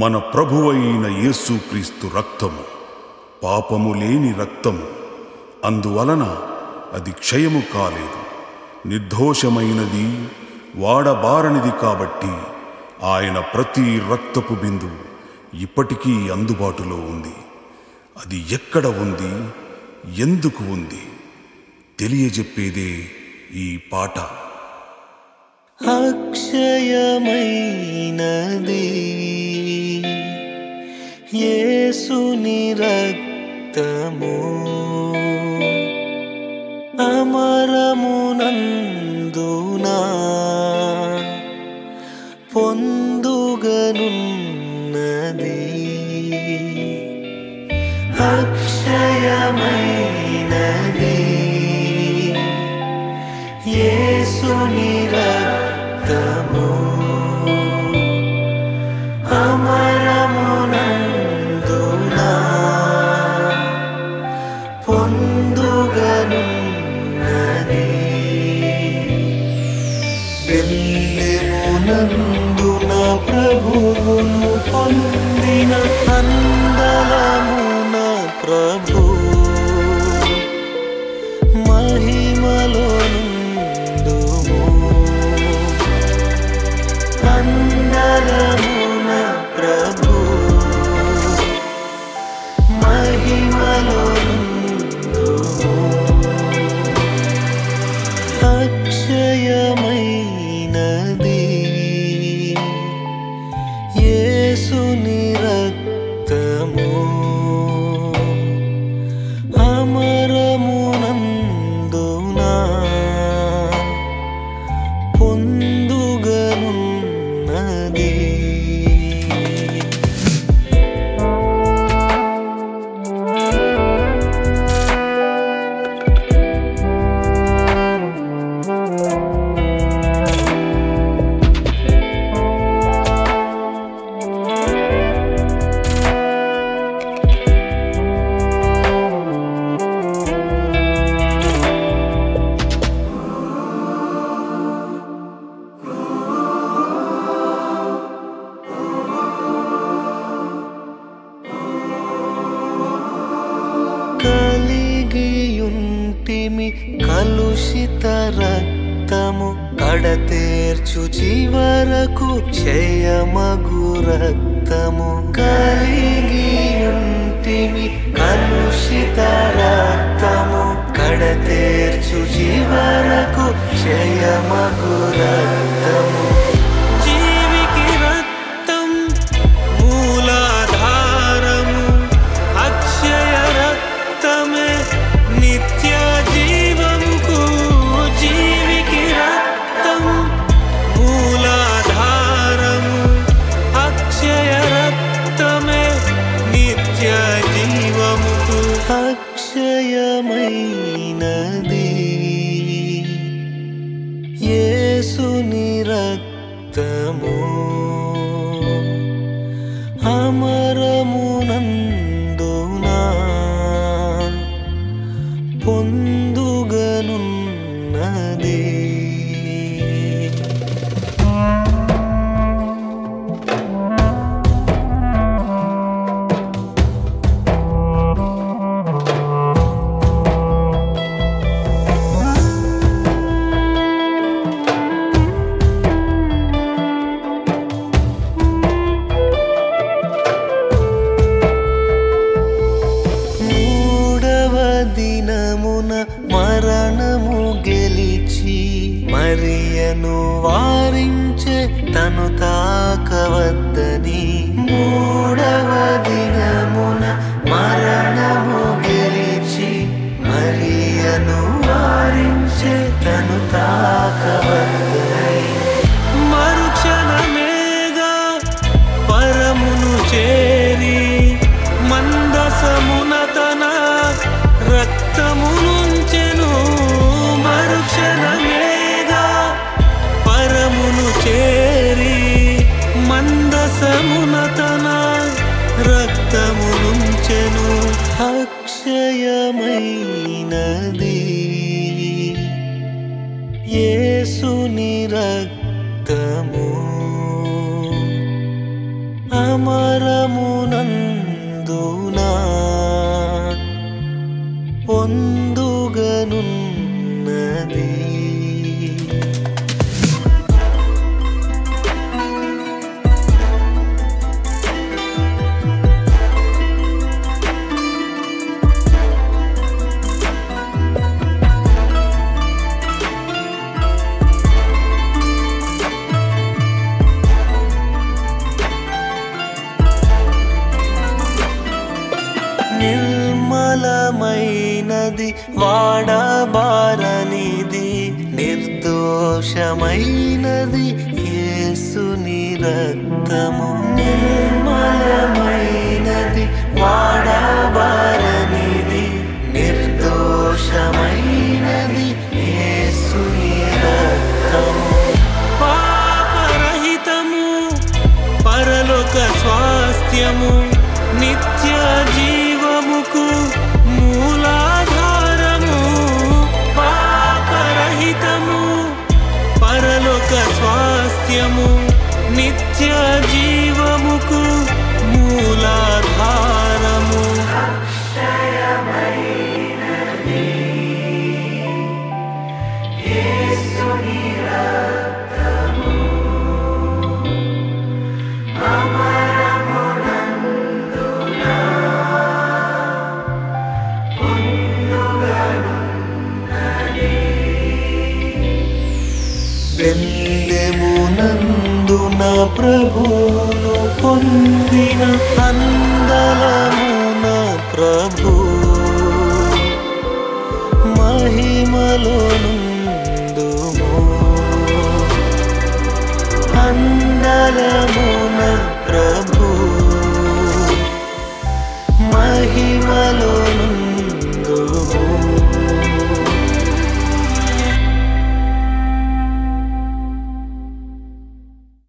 మన ప్రభువైన యేసుక్రీస్తు రక్తము పాపము లేని రక్తము అందువలన అది క్షయము కాలేదు నిర్దోషమైనది వాడబారనిది కాబట్టి ఆయన ప్రతి రక్తపు బిందువు ఇప్పటికీ అందుబాటులో ఉంది అది ఎక్కడ ఉంది ఎందుకు ఉంది తెలియజెప్పేదే ఈ పాట అక్షయమైనది యేసుని రక్తము అమరమునందునా పొందుగనున్నది అక్షయమైనది యేసుని రక్తము అమరమునందునా పొందుగనున్నది బెల్లెమునందున ప్రభువును పొందిన అందలమున ప్రభు మహిమలో నుండుము అందలమున ప్రభు మహిమలో నుండుము అక్షయమైనది యేసుని రక్తము అమరమునందునా పొందుగనున్నది కలిగియుంటిమి కలుషిత రక్తము కడతేర్చు చివరకు క్షయమగు రక్తము కలిగియుంటిమి కలుషిత రక్తము కడతేర్చు చివరకు క్షయమగు రక్తము జీవికి రక్తం మూలాధారము అక్షయ రక్తమే నిత్య జీవముకు జీవికి రక్తం మూలాధారము అక్షయ రక్తమే నిత్య జీవముకు అక్షయమైనది యేసుని రక్తము అమరమునందునా పొందుగనున్నది మూడవ దినమున మరణము గెలిచి మరియను వారించే తను తాకవద్దని మూడవ దినమున మరణము గెలిచి మరియను వారించే తను తాకవద్దని మరుక్షణమేగా పరమును చేరి మందసమున తన రక్తమునుంచెను మరుక్షణమేగా పరమును చేరి మందసమున తన రక్తమునుంచెను అక్షయమైనది యేసుని రక్తము అమర పరమునందునా పొందుగనున్నది నిర్మలమైనది వాడబారనిది నిర్దోషమైనది యేసుని రక్తము నిర్మలమైనది వాడబారనిది నిర్దోషమైనది యేసుని రక్తము పాపరహితము పరలోక స్వాస్థ్యము నిత్య జీవముకు మూలాధారము పాపరహితము పరలోక స్వాస్థ్యము నిత్య జీవముకు మూలాధారము బెల్లెమునందున ప్రభువును పొందిన అందలమున ప్రభు మహిమలో నుండుము అందలమున ప్రభు మహిమలో నుండుము